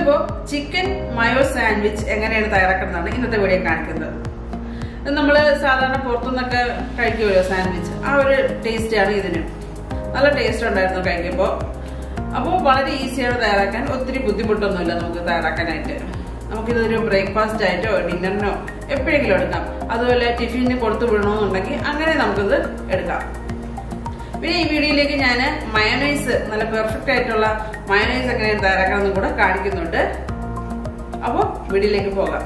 ഇന്നിപ്പോ chicken mayo sandwich എങ്ങനെയാണ് തയ്യാറാക്കുന്നതാണ് ഇന്നത്തെ വീഡിയോ കാണിക്കുന്നത് ഇത് നമ്മള് സാധാരണ പുറത്തുനിന്നൊക്കെ കഴിക്കുമല്ലോ സാൻഡ്വിച്ച് ആ ഒരു ടേസ്റ്റ് ആണ് ഇതിന് നല്ല ടേസ്റ്റ് ഉണ്ടായിരുന്നു കഴിക്കുമ്പോൾ അപ്പോൾ വളരെ ഈസിയാണ് തയ്യാറാക്കാൻ ഒത്തിരി ബുദ്ധിമുട്ടൊന്നുമില്ല നമുക്ക് തയ്യാറാക്കാനായിട്ട് നമുക്കിതൊരു ബ്രേക്ക്ഫാസ്റ്റ് ആയിട്ടോ ഡിന്നറിനോ എപ്പോഴെങ്കിലും എടുക്കാം അതുപോലെ ടിഫിന് കൊടുത്തു വിടണമെന്നുണ്ടെങ്കിൽ അങ്ങനെ നമുക്കിത് എടുക്കാം പിന്നെ ഈ വീഡിയോയിലേക്ക് ഞാൻ മയണൈസ് നല്ല പെർഫെക്റ്റ് ആയിട്ടുള്ള മയണൈസ് എങ്ങനെയാണ് തയ്യാറാക്കാമെന്നും കൂടെ കാണിക്കുന്നുണ്ട് അപ്പോൾ വീഡിയോയിലേക്ക് പോകാം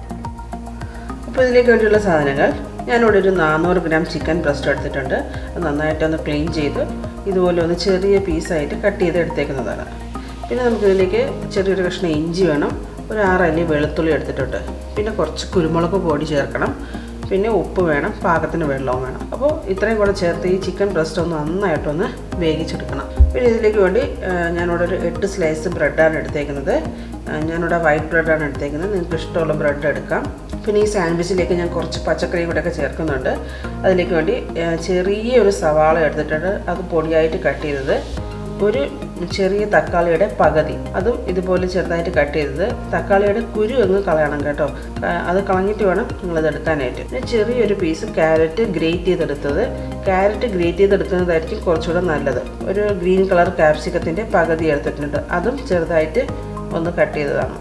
അപ്പോൾ ഇതിലേക്ക് വേണ്ടിയുള്ള സാധനങ്ങൾ ഞാനിവിടെ ഒരു നാനൂറ് ഗ്രാം ചിക്കൻ ബ്രസ്റ്റ് എടുത്തിട്ടുണ്ട് അത് നന്നായിട്ടൊന്ന് ക്ലീൻ ചെയ്ത് ഇതുപോലെ ഒന്ന് ചെറിയ പീസായിട്ട് കട്ട് ചെയ്ത് എടുത്തേക്കുന്നതാണ് പിന്നെ നമുക്കിതിലേക്ക് ചെറിയൊരു കഷ്ണം ഇഞ്ചി വേണം ഒരു ആറല്ലി വെളുത്തുള്ളി എടുത്തിട്ടുണ്ട് പിന്നെ കുറച്ച് കുരുമുളക് പൊടി ചേർക്കണം പിന്നെ ഉപ്പ് വേണം പാകത്തിന് വെള്ളവും വേണം അപ്പോൾ ഇത്രയും കൂടെ ചേർത്ത് ഈ ചിക്കൻ ബ്രസ്റ്റ് ഒന്ന് നന്നായിട്ടൊന്ന് വേവിച്ചെടുക്കണം പിന്നെ ഇതിലേക്ക് വേണ്ടി ആ, ഞാനിവിടെ ഒരു എട്ട് സ്ലൈസ് ബ്രെഡാണ് എടുത്തേക്കുന്നത് ആ, ഞാനിവിടെ വൈറ്റ് ബ്രെഡാണ് എടുത്തേക്കുന്നത് നിങ്ങൾക്ക് ഇഷ്ടമുള്ള ബ്രെഡ് എടുക്കാം പിന്നെ ഈ സാൻഡ്വിച്ചിലേക്ക് ഞാൻ കുറച്ച് പച്ചക്കറിയും കൂടെയൊക്കെ ചേർക്കുന്നുണ്ട് അതിലേക്ക് വേണ്ടി ആ, ചെറിയൊരു സവാള എടുത്തിട്ടുണ്ട് അത് പൊടിയായിട്ട് കട്ട് ചെയ്തത് ഒരു ചെറിയ തക്കാളിയുടെ പകുതി അതും ഇതുപോലെ ചെറുതായിട്ട് കട്ട് ചെയ്തത് തക്കാളിയുടെ കുരു അങ്ങ് കളയണം കേട്ടോ ആ, അത് കളഞ്ഞിട്ട് വേണം നിങ്ങളത് എടുക്കാനായിട്ട് പിന്നെ ചെറിയൊരു പീസ് ക്യാരറ്റ് ഗ്രേറ്റ് ചെയ്തെടുത്തത് ക്യാരറ്റ് ഗ്രേറ്റ് ചെയ്തെടുക്കുന്നതായിരിക്കും കുറച്ചുകൂടെ നല്ലത് ഒരു ഗ്രീൻ കളർ ക്യാപ്സിക്കത്തിൻ്റെ പകുതി എടുത്തിട്ടുണ്ട് അതും ചെറുതായിട്ട് ഒന്ന് കട്ട് ചെയ്തതാണ്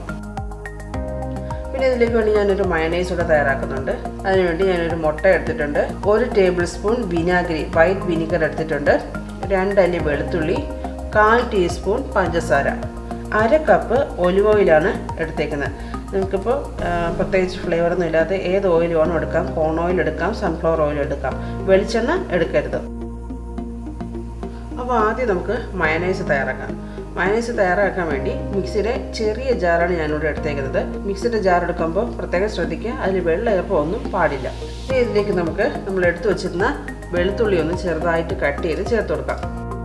പിന്നെ ഇതിലേക്ക് വേണ്ടി ഞാനൊരു മയണൈസ് കൂടെ തയ്യാറാക്കുന്നുണ്ട് അതിനുവേണ്ടി ഞാനൊരു മുട്ട എടുത്തിട്ടുണ്ട് ഒരു ടേബിൾ സ്പൂൺ വിനാഗിരി വൈറ്റ് വിനിഗർ എടുത്തിട്ടുണ്ട് രണ്ടല്ലി വെളുത്തുള്ളി കാൽ ടീസ്പൂൺ പഞ്ചസാര അര കപ്പ് ഒലിവ് ഓയിലാണ് എടുത്തേക്കുന്നത് നിങ്ങൾക്കിപ്പോൾ ആ, പ്രത്യേകിച്ച് ഫ്ലേവറൊന്നും ഇല്ലാത്ത ഏത് ഓയിൽ വേണം എടുക്കാം കോൺ ഓയിൽ എടുക്കാം സൺഫ്ലവർ ഓയിൽ എടുക്കാം വെളിച്ചെണ്ണ എടുക്കരുത് അപ്പോൾ ആദ്യം നമുക്ക് മയനൈസ് തയ്യാറാക്കാം മയനൈസ് തയ്യാറാക്കാൻ വേണ്ടി മിക്സിയുടെ ചെറിയ ജാറാണ് ഞാനിവിടെ എടുത്തേക്കുന്നത് മിക്സിയുടെ ജാർ എടുക്കുമ്പോൾ പ്രത്യേകം ശ്രദ്ധിക്കുക അതിൽ വെള്ളം ഈർപ്പം ഒന്നും പാടില്ല ഇനി ഇതിലേക്ക് നമുക്ക് നമ്മൾ എടുത്തു വെച്ചിരുന്ന വെളുത്തുള്ളി ഒന്ന് ചെറുതായിട്ട് കട്ട് ചെയ്ത് ചേർത്ത് കൊടുക്കാം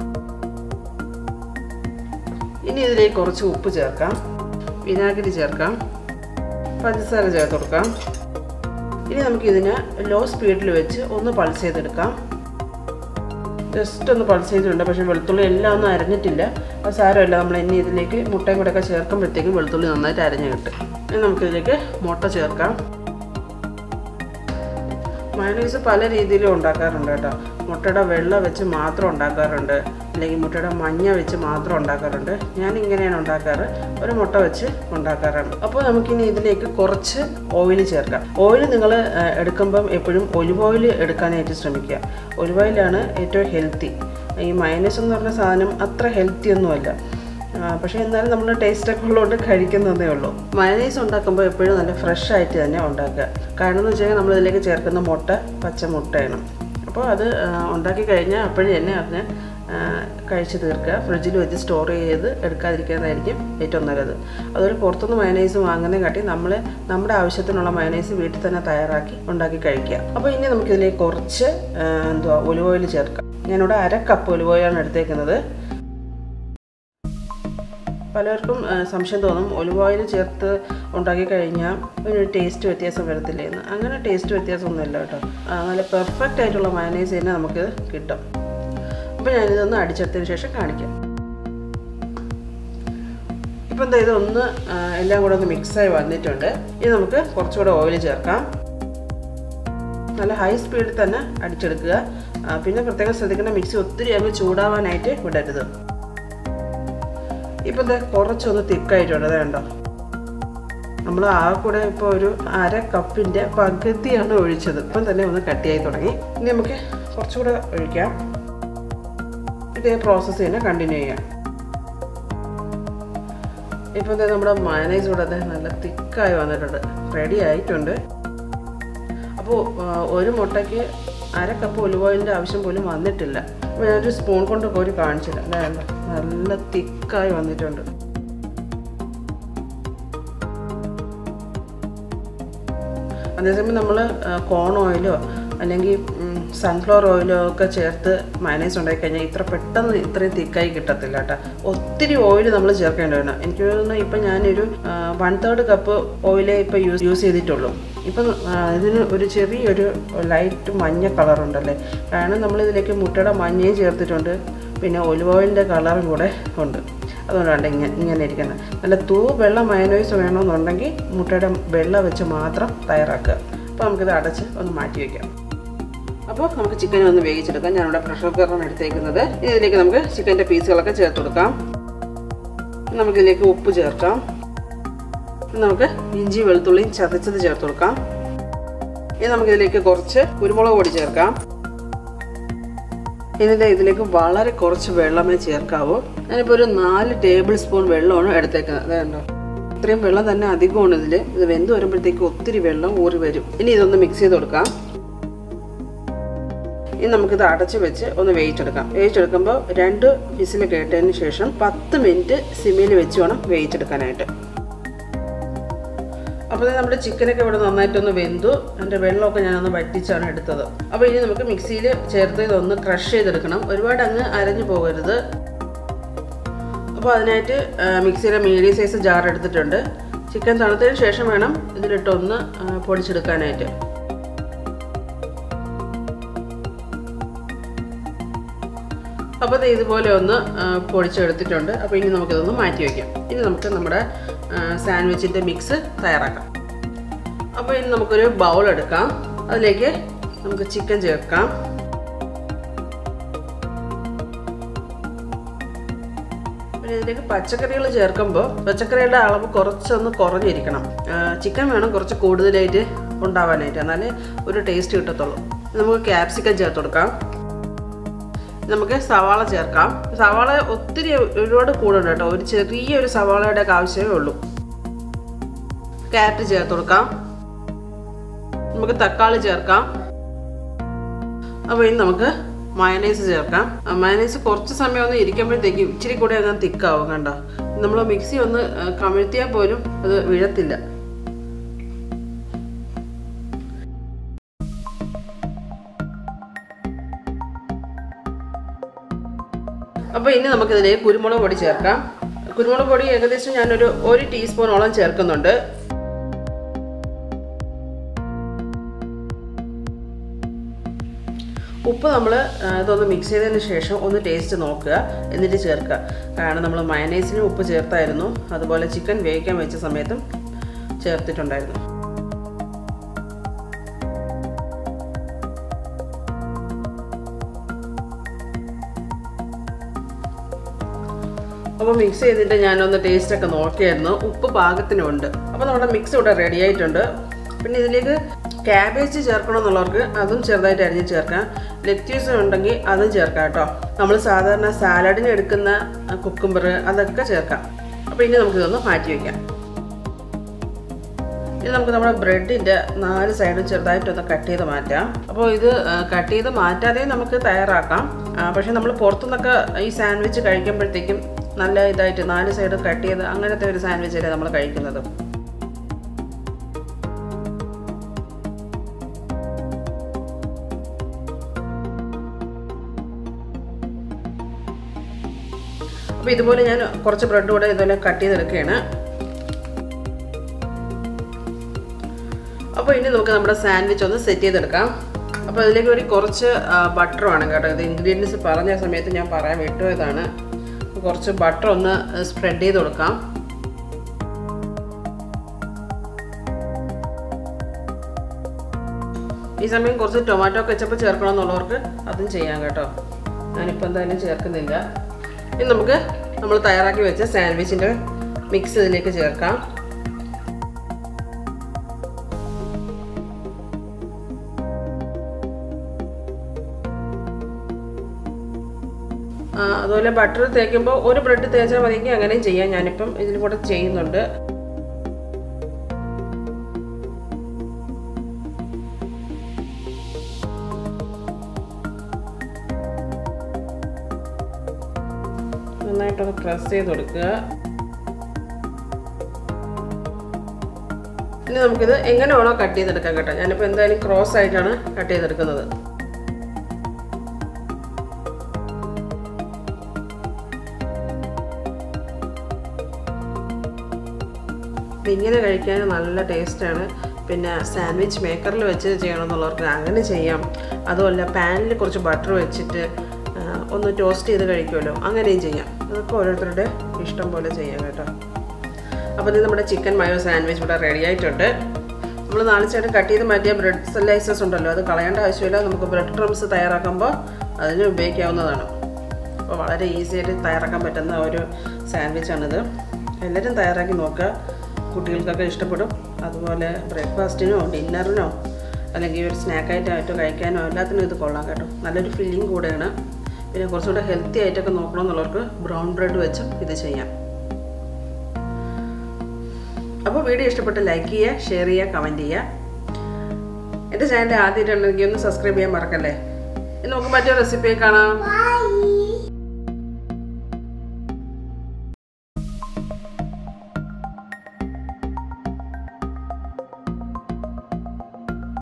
ഇനി ഇതിലേക്ക് കുറച്ച് ഉപ്പ് ചേർക്കാം വിനാഗിരി ചേർക്കാം പഞ്ചസാര ചേർത്ത് കൊടുക്കാം ഇനി നമുക്കിതിനെ ലോ സ്പീഡിൽ വെച്ച് ഒന്ന് പൾസ് ചെയ്തെടുക്കാം ജസ്റ്റ് ഒന്ന് പൾസ് ചെയ്തിട്ടുണ്ട് പക്ഷേ വെളുത്തുള്ളി എല്ലാം ഒന്നും അരഞ്ഞിട്ടില്ല അത് സാരമല്ല നമ്മൾ ഇനി ഇതിലേക്ക് മുട്ടയും കൂടെ ഒക്കെ ചേർക്കുമ്പോഴത്തേക്കും വെളുത്തുള്ളി നന്നായിട്ട് അരഞ്ഞ് കിട്ടും ഇനി നമുക്കിതിലേക്ക് മുട്ട ചേർക്കാം മയണൈസ് പല രീതിയിലും ഉണ്ടാക്കാറുണ്ട് കേട്ടോ മുട്ടയുടെ വെള്ള വെച്ച് മാത്രം ഉണ്ടാക്കാറുണ്ട് അല്ലെങ്കിൽ മുട്ടയുടെ മഞ്ഞ വെച്ച് മാത്രം ഉണ്ടാക്കാറുണ്ട് ഞാൻ ഇങ്ങനെയാണ് ഉണ്ടാക്കാറ് ഒരു മുട്ട വെച്ച് ഉണ്ടാക്കാറുണ്ട് അപ്പോൾ നമുക്കിനി ഇതിലേക്ക് കുറച്ച് ഓയിൽ ചേർക്കാം ഓയിൽ നിങ്ങൾ എടുക്കുമ്പം എപ്പോഴും ഒലിവ് ഓയിൽ എടുക്കാനായിട്ട് ശ്രമിക്കുക ഒലിവ് ഓയിലാണ് ഏറ്റവും ഹെൽത്തി ഈ മയനൈസ് എന്ന് പറഞ്ഞ സാധനം അത്ര ഹെൽത്തി ഒന്നുമല്ല ആ, പക്ഷേ എന്നാലും നമ്മൾ ടേസ്റ്റ് ഒക്കെ ഉള്ളതുകൊണ്ട് കഴിക്കുന്നതേ ഉള്ളൂ മയനൈസ് ഉണ്ടാക്കുമ്പോൾ എപ്പോഴും നല്ല ഫ്രഷ് ആയിട്ട് തന്നെ ഉണ്ടാക്കുക കാരണം എന്ന് വെച്ചാൽ നമ്മൾ ഇതിലേക്ക് ചേർക്കുന്ന മുട്ട പച്ച മുട്ടയാണ് അപ്പോൾ അത് ആ, ഉണ്ടാക്കി കഴിഞ്ഞാൽ അപ്പോഴും തന്നെ അതിനെ ആ, കഴിച്ച് തീർക്കുക ഫ്രിഡ്ജിൽ വെച്ച് സ്റ്റോർ ചെയ്ത് എടുക്കാതിരിക്കുന്നതായിരിക്കും ഏറ്റവും നല്ലത് അതുപോലെ പുറത്തുനിന്ന് മയനൈസ് വാങ്ങുന്നതിനെ കാട്ടി നമ്മൾ നമ്മുടെ ആവശ്യത്തിനുള്ള മയനൈസ് വീട്ടിൽ തന്നെ തയ്യാറാക്കി ഉണ്ടാക്കി കഴിക്കുക അപ്പോൾ ഇനി നമുക്കിതിലേക്ക് കുറച്ച് ആ, എന്തുവാ ഒലിവ് ഓയിൽ ചേർക്കാം ഞാനിവിടെ അര കപ്പ് ഒലിവ് ഓയിലാണ് എടുത്തേക്കുന്നത് പലർക്കും ആ, സംശയം തോന്നും ഒലിവ് ഓയിൽ ചേർത്ത് ഉണ്ടാക്കി കഴിഞ്ഞാൽ ഒരു ടേസ്റ്റ് വ്യത്യാസം വരത്തില്ലേ എന്ന് അങ്ങനെ ടേസ്റ്റ് വ്യത്യാസമൊന്നുമില്ല കേട്ടോ ആ, നല്ല പെർഫെക്റ്റ് ആയിട്ടുള്ള മയനൈസ് തന്നെ നമുക്ക് കിട്ടും അപ്പോൾ ഞാനിതൊന്ന് അടിച്ചെടുത്തതിന് ശേഷം കാണിക്കാം ഇപ്പം എന്താ ഇതൊന്ന് ആ, എല്ലാം കൂടെ ഒന്ന് മിക്സായി വന്നിട്ടുണ്ട് ഇനി നമുക്ക് കുറച്ചുകൂടെ ഓയിൽ ചേർക്കാം നല്ല ഹൈ സ്പീഡിൽ തന്നെ അടിച്ചെടുക്കുക ആ, പിന്നെ പ്രത്യേകം ശ്രദ്ധിക്കേണ്ട മിക്സി ഒത്തിരി അങ്ങ് ചൂടാവാനായിട്ട് വിടരുത് ഇപ്പം ഇത് കുറച്ചൊന്ന് തിക്കായിട്ടുണ്ട് അത് കണ്ടോ നമ്മൾ ആ കൂടെ ഇപ്പോൾ ഒരു അര കപ്പിൻ്റെ പകുതിയാണ് ഒഴിച്ചത് ഇപ്പം തന്നെ ഒന്ന് കട്ടിയായി തുടങ്ങി ഇനി നമുക്ക് കുറച്ചുകൂടെ ഒഴിക്കാം ഇതേ പ്രോസസ്സ് തന്നെ കണ്ടിന്യൂ ചെയ്യാം ഇപ്പോൾ ഇത് നമ്മുടെ മയനൈസ് കൂടെ അത് നല്ല തിക്കായി വന്നിട്ടുണ്ട് റെഡി ആയിട്ടുണ്ട് അപ്പോൾ ഒരു മുട്ടയ്ക്ക് അര കപ്പ് ഒലിവ് ഓയിലിൻ്റെ ആവശ്യം പോലും വന്നിട്ടില്ല അപ്പോൾ ഞാനൊരു സ്പൂൺ കൊണ്ട് കോരി കാണിച്ചില്ല അല്ല നല്ല തിക്കായി വന്നിട്ടുണ്ട് അതേസമയം നമ്മൾ കോൺ ഓയിലോ അല്ലെങ്കിൽ സൺഫ്ലവർ ഓയിലോ ഒക്കെ ചേർത്ത് മയനൈസ് ഉണ്ടാക്കി കഴിഞ്ഞാൽ ഇത്ര പെട്ടെന്ന് ഇത്രയും തിക്കായി കിട്ടത്തില്ല കേട്ടോ ഒത്തിരി ഓയിൽ നമ്മൾ ചേർക്കേണ്ടതാണ് എനിക്ക് തോന്നുന്നു ഇപ്പം ഞാനൊരു വൺ തേർഡ് കപ്പ് ഓയിലേ ഇപ്പം യൂസ് യൂസ് ചെയ്തിട്ടുള്ളൂ ഇപ്പം ആ, ഇതിന് ഒരു ചെറിയൊരു ലൈറ്റ് മഞ്ഞ കളറുണ്ടല്ലേ കാരണം നമ്മൾ ഇതിലേക്ക് മുട്ടയുടെ മഞ്ഞയും ചേർത്തിട്ടുണ്ട് പിന്നെ ഒലിവ് ഓയിലിൻ്റെ കളറും കൂടെ ഉണ്ട് അതുകൊണ്ടാണ് ഇങ്ങനെ ഇങ്ങനെ ഇരിക്കുന്നത് നല്ല തൂ വെള്ള മയനോയ്സ് വേണമെന്നുണ്ടെങ്കിൽ മുട്ടയുടെ വെള്ള വെച്ച് മാത്രം തയ്യാറാക്കുക അപ്പോൾ നമുക്കിത് അടച്ച് ഒന്ന് മാറ്റി വയ്ക്കാം അപ്പോൾ നമുക്ക് ചിക്കൻ ഒന്ന് വേവിച്ചെടുക്കാം ഞാനിവിടെ പ്രഷർ കുക്കറാണ് എടുത്തേക്കുന്നത് ഇനി ഇതിലേക്ക് നമുക്ക് ചിക്കൻ്റെ പീസുകളൊക്കെ ചേർത്ത് കൊടുക്കാം നമുക്കിതിലേക്ക് ഉപ്പ് ചേർക്കാം ഇനി നമുക്ക് ഇഞ്ചി വെളുത്തുള്ളിയും ചതച്ചത് ചേർത്ത് കൊടുക്കാം ഇനി നമുക്കിതിലേക്ക് കുറച്ച് കുരുമുളക് പൊടി ചേർക്കാം ഇനി ഇതിലേക്ക് വളരെ കുറച്ച് വെള്ളമേ ചേർക്കാവൂ ഞാനിപ്പോൾ ഒരു നാല് ടേബിൾ സ്പൂൺ വെള്ളമാണ് എടുത്തേക്കുന്നത് അതുണ്ടോ ഇത്രയും വെള്ളം തന്നെ അധികമാണ് ഇതിൽ ഇത് വെന്ത് വരുമ്പോഴത്തേക്ക് ഒത്തിരി വെള്ളം ഊറി വരും ഇനി ഇതൊന്ന് മിക്സ് ചെയ്ത് കൊടുക്കാം ഇനി നമുക്കിത് അടച്ച് വെച്ച് ഒന്ന് വേവിച്ചെടുക്കാം വേവിച്ചെടുക്കുമ്പോൾ രണ്ട് വിസിൽ കേട്ടതിന് ശേഷം പത്ത് മിനിറ്റ് സിമിയിൽ വെച്ച് വേണം വേവിച്ചെടുക്കാനായിട്ട് അപ്പോൾ നമ്മുടെ ചിക്കനൊക്കെ ഇവിടെ നന്നായിട്ടൊന്ന് വെന്തു അതിൻ്റെ വെള്ളമൊക്കെ ഞാനൊന്ന് വറ്റിച്ചാണ് എടുത്തത് അപ്പോൾ ഇനി നമുക്ക് മിക്സിയിൽ ചേർത്ത് ഇതൊന്ന് ക്രഷ് ചെയ്തെടുക്കണം ഒരുപാട് അങ്ങ് അരഞ്ഞു പോകരുത് അപ്പോൾ അതിനായിട്ട് മിക്സിയുടെ മീഡിയം സൈസ് ജാർ എടുത്തിട്ടുണ്ട് ചിക്കൻ തണുത്തതിന് ശേഷം വേണം ഇതിലിട്ടൊന്ന് പൊടിച്ചെടുക്കാനായിട്ട് അപ്പോൾ ഇത് ഇതുപോലെ ഒന്ന് പൊടിച്ചെടുത്തിട്ടുണ്ട് അപ്പോൾ ഇനി നമുക്കിതൊന്ന് മാറ്റി വയ്ക്കാം ഇനി നമുക്ക് നമ്മുടെ സാൻഡ്വിച്ചിൻ്റെ മിക്സ് തയ്യാറാക്കാം അപ്പോൾ ഇനി നമുക്കൊരു ബൗൾ എടുക്കാം അതിലേക്ക് നമുക്ക് ചിക്കൻ ചേർക്കാം പിന്നെ ഇതിലേക്ക് പച്ചക്കറികൾ ചേർക്കുമ്പോൾ പച്ചക്കറിയുടെ അളവ് കുറച്ചൊന്ന് കുറഞ്ഞിരിക്കണം ചിക്കൻ വേണം കുറച്ച് കൂടുതലായിട്ട് ഉണ്ടാവാനായിട്ട് എന്നാലേ ഒരു ടേസ്റ്റ് കിട്ടത്തുള്ളൂ നമുക്ക് ക്യാപ്സിക്കം ചേർത്ത് കൊടുക്കാം നമുക്ക് സവാള ചേർക്കാം സവാള ഒത്തിരി ഒരുപാട് കൂടുണ്ട് കേട്ടോ ഒരു ചെറിയൊരു സവാളയുടെ ഒക്കെ ആവശ്യമേ ഉള്ളൂ ക്യാരറ്റ് ചേർത്ത് കൊടുക്കാം നമുക്ക് തക്കാളി ചേർക്കാം അപ്പോൾ ഇനി നമുക്ക് മയനൈസ് ചേർക്കാം മയനൈസ് കുറച്ച് സമയം ഒന്ന് ഇരിക്കുമ്പോഴത്തേക്കും ഇച്ചിരി കൂടെ അങ്ങ് തിക്കാവും കണ്ട നമ്മൾ മിക്സി ഒന്ന് കമിഴ്ത്തിയാൽ പോലും അത് വീഴത്തില്ല അപ്പോൾ ഇനി നമുക്കിതിലേക്ക് കുരുമുളക് പൊടി ചേർക്കാം കുരുമുളക് പൊടി ഏകദേശം ഞാനൊരു ഒരു ടീസ്പൂണോളം ചേർക്കുന്നുണ്ട് ഉപ്പ് നമ്മൾ ഇതൊന്ന് മിക്സ് ചെയ്തതിന് ശേഷം ഒന്ന് ടേസ്റ്റ് നോക്കുക എന്നിട്ട് ചേർക്കുക കാരണം നമ്മൾ മയനൈസിന് ഉപ്പ് ചേർത്തായിരുന്നു അതുപോലെ ചിക്കൻ വേവിക്കാൻ വെച്ച സമയത്തും ചേർത്തിട്ടുണ്ടായിരുന്നു അപ്പോൾ മിക്സ് ചെയ്തിട്ട് ഞാനൊന്ന് ടേസ്റ്റ് ഒക്കെ നോക്കിയായിരുന്നു ഉപ്പ് പാകത്തിനുണ്ട് അപ്പോൾ നമ്മുടെ മിക്സ് ഇവിടെ റെഡി ആയിട്ടുണ്ട് പിന്നെ ഇതിലേക്ക് ക്യാബേജ് ചേർക്കണമെന്നുള്ളവർക്ക് അതും ചെറുതായിട്ട് അരിഞ്ഞ് ചേർക്കാം ലെറ്റ്യൂസ് ഉണ്ടെങ്കിൽ അതും ചേർക്കാം കേട്ടോ നമ്മൾ സാധാരണ സാലഡിന് എടുക്കുന്ന കുക്കുംബർ അതൊക്കെ ചേർക്കാം അപ്പോൾ ഇനി നമുക്കിതൊന്ന് മാറ്റി വയ്ക്കാം ഇനി നമുക്ക് നമ്മുടെ ബ്രെഡിൻ്റെ നാല് സൈഡും ചെറുതായിട്ടൊന്ന് കട്ട് ചെയ്ത് മാറ്റാം അപ്പോൾ ഇത് കട്ട് ചെയ്ത് മാറ്റാതെ നമുക്ക് തയ്യാറാക്കാം പക്ഷേ നമ്മൾ പുറത്തുനിന്നൊക്കെ ഈ സാൻഡ്വിച്ച് കഴിക്കുമ്പോഴത്തേക്കും നല്ല ഇതായിട്ട് നാല് സൈഡ് കട്ട് ചെയ്ത് അങ്ങനത്തെ ഒരു സാൻഡ്വിച്ച് അല്ലേ നമ്മൾ കഴിക്കുന്നത് അപ്പോൾ ഇതുപോലെ ഞാൻ കുറച്ച് ബ്രെഡ് കൂടെ ഇതുപോലെ കട്ട് ചെയ്തെടുക്കുകയാണ് അപ്പോൾ ഇനി നമുക്ക് നമ്മുടെ സാൻഡ്വിച്ച് ഒന്ന് സെറ്റ് ചെയ്തെടുക്കാം അപ്പോൾ അതിലേക്ക് ഒരു കുറച്ച് ബട്ടർ വേണം കേട്ടോ ഇത് ഇൻഗ്രീഡിയൻസ് പറഞ്ഞ സമയത്ത് ഞാൻ പറയാൻ വിട്ടുപോയതാണ് കുറച്ച് ബട്ടർ ഒന്ന് സ്പ്രെഡ് ചെയ്ത് കൊടുക്കാം ഈ സമയം കുറച്ച് ടൊമാറ്റോ കെച്ചപ്പ് ചേർക്കണമെന്നുള്ളവർക്ക് അതും ചെയ്യാം കേട്ടോ ഞാനിപ്പോൾ എന്തായാലും ചേർക്കുന്നില്ല ഇനി നമുക്ക് നമ്മൾ തയ്യാറാക്കി വെച്ച സാൻഡ്വിച്ചിൻ്റെ മിക്സ് ഇതിലേക്ക് ചേർക്കാം അതുപോലെ ബട്ടർ തേക്കുമ്പോൾ ഒരു ബ്രെഡ് തേച്ചാൽ മതിയെങ്കിൽ അങ്ങനെയും ചെയ്യാം ഞാനിപ്പം ഇതിൽ കൂടെ ചെയ്യുന്നുണ്ട് നന്നായിട്ടൊന്ന് പ്രസ് ചെയ്ത് കൊടുക്കുക ഇനി നമുക്കിത് എങ്ങനെ വേണോ കട്ട് ചെയ്തെടുക്കാം കേട്ടോ ഞാനിപ്പോൾ എന്തായാലും ക്രോസ് ആയിട്ടാണ് കട്ട് ചെയ്തെടുക്കുന്നത് ഇങ്ങനെ കഴിക്കാൻ നല്ല ടേസ്റ്റാണ് പിന്നെ സാൻഡ്വിച്ച് മേക്കറിൽ വെച്ച് ചെയ്യണമെന്നുള്ളവർക്ക് അങ്ങനെ ചെയ്യാം അതുമല്ല പാനിൽ കുറച്ച് ബട്ടർ വെച്ചിട്ട് ഒന്ന് ടോസ്റ്റ് ചെയ്ത് കഴിക്കുമല്ലോ അങ്ങനെയും ചെയ്യാം അതൊക്കെ ഓരോരുത്തരുടെ ഇഷ്ടം പോലെ ചെയ്യാം കേട്ടോ അപ്പോൾ ഇത് നമ്മുടെ ചിക്കൻ മയോ സാൻഡ്വിച്ച് ഇവിടെ റെഡി ആയിട്ടുണ്ട് നമ്മൾ നാളിച്ചായിട്ട് കട്ട് ചെയ്ത് മാറ്റിയ ബ്രെഡ് സ്ലൈസസ് ഉണ്ടല്ലോ അത് കളയേണ്ട ആവശ്യമില്ല നമുക്ക് ബ്രെഡ് ക്രംസ് തയ്യാറാക്കുമ്പോൾ അതിന് ഉപയോഗിക്കാവുന്നതാണ് അപ്പോൾ വളരെ ഈസി ആയിട്ട് തയ്യാറാക്കാൻ പറ്റുന്ന ഒരു സാൻഡ്വിച്ചാണിത് എല്ലാവരും തയ്യാറാക്കി നോക്കുക കുട്ടികൾക്കൊക്കെ ഇഷ്ടപ്പെടും അതുപോലെ ബ്രേക്ക്ഫാസ്റ്റിനോ ഡിന്നറിനോ അല്ലെങ്കിൽ ഒരു സ്നാക്ക് ആയിട്ടോ കഴിക്കാനോ എല്ലാത്തിനും ഇത് കൊള്ളാം കേട്ടോ നല്ലൊരു ഫില്ലിംഗ് കൂടെയാണ് പിന്നെ കുറച്ചുകൂടെ ഹെൽത്തി ആയിട്ടൊക്കെ നോക്കണമെന്നുള്ളവർക്ക് ബ്രൗൺ ബ്രെഡ് വെച്ചും ഇത് ചെയ്യാം അപ്പോൾ വീഡിയോ ഇഷ്ടപ്പെട്ട് ലൈക്ക് ചെയ്യുക ഷെയർ ചെയ്യുക കമൻറ്റ് ചെയ്യുക എൻ്റെ ചാനൽ ആദ്യമായിട്ടുണ്ടെങ്കിൽ ഒന്ന് സബ്സ്ക്രൈബ് ചെയ്യാൻ മറക്കല്ലേ ഇനി നമുക്ക് മറ്റൊരു റെസിപ്പി കാണാം